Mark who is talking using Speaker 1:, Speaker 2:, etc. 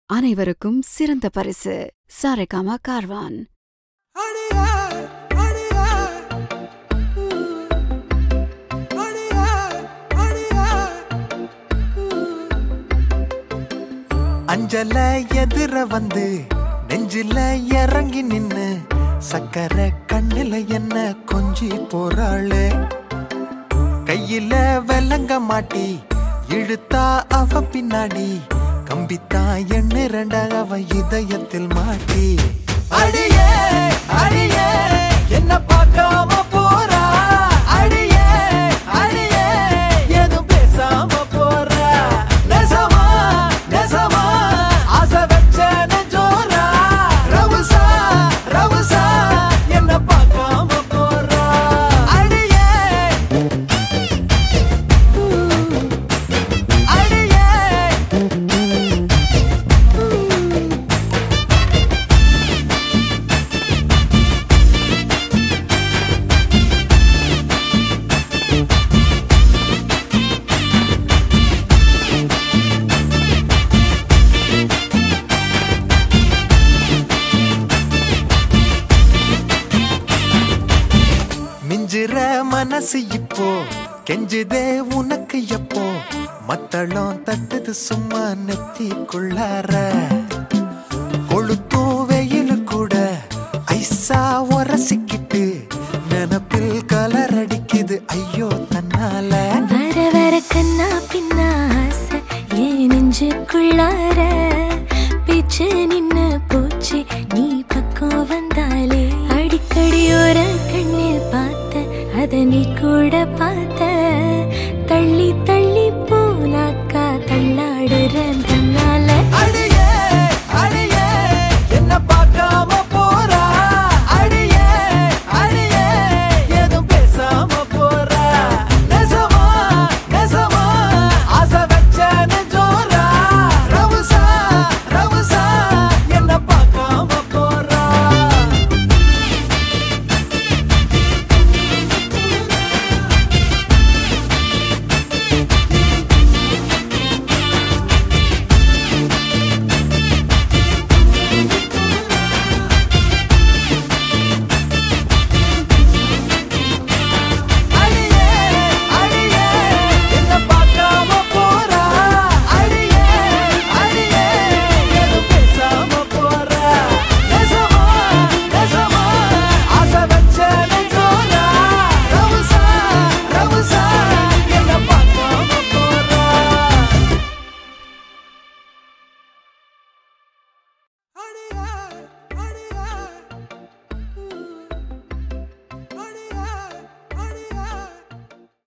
Speaker 1: அனைவருக்கும் சிறந்த பரிசு சாரேகாமா கார்வான்
Speaker 2: அஞ்சல எதிர வந்து நெஞ்சில இறங்கி நின்னு சக்கரை கண்ணில என்ன கொஞ்சி போறாளே கையில வெள்ளங்க மாட்டி இழுத்தா அவ பின்னாடி கம்பித்தா எண்ணு ரெண்ட அவ இதயத்தில் மாட்டி அடியே அடியே என்ன பார்க்காம போறா அடியே அடியே எதுவும் பேசாம போறா நெசமா நெசமா ஆசை வச்ச நெஞ்சோரா ரவுசா ரவுசா என்ன பார்க்காம போறா அடியே அடியே மிஞ்சிற மனசு இப்போ கெஞ்சுதே உனக்கு எப்போ மத்தளம் தட்டுது சும்மா நெத்திக்குள்ளார